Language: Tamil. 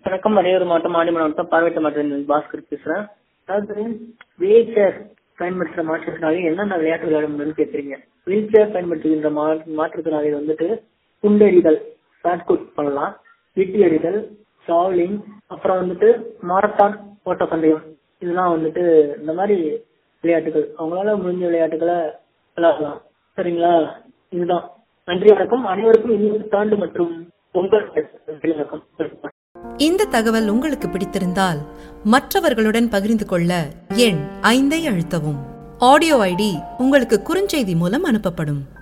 வணக்கம் அரியலூர் மாவட்டம் ஆடி மாவட்டம் பார்வையிட்ட மாவட்டம் பாஸ்கர் பேசுறேன் அதாவது வீல் சேர் பயன்படுத்துற மாற்றுத்திறனாளி என்னென்ன விளையாட்டு விளையாட முடியும்னு கேக்குறீங்க வீல் சேர் பயன்படுத்துகின்ற மா- மாற்றுத்திறனாளி வந்துட்டு குண்டெறிதல் ஷார்ட்குட் பண்ணலாம் விட்டு எறிதல் ஜாவ்லிங் அப்புறம் வந்துட்டு மாரத்தான் ஓட்ட பந்தயம் இதெல்லாம் வந்துட்டு இந்த மாதிரி விளையாட்டுகள் அவங்களால முடிஞ்ச விளையாட்டுகளை விளையாடலாம் சரிங்களா இதுதான் நன்றி வணக்கம் அனைவருக்கும் இன்னொரு தாண்டு மற்றும் பொங்கல் நன்றி வணக்கம் இந்த தகவல் உங்களுக்கு பிடித்திருந்தால் மற்றவர்களுடன் பகிர்ந்து கொள்ள எண் ஐந்தை அழுத்தவும் ஆடியோ ஐடி உங்களுக்கு குறுஞ்செய்தி மூலம் அனுப்பப்படும்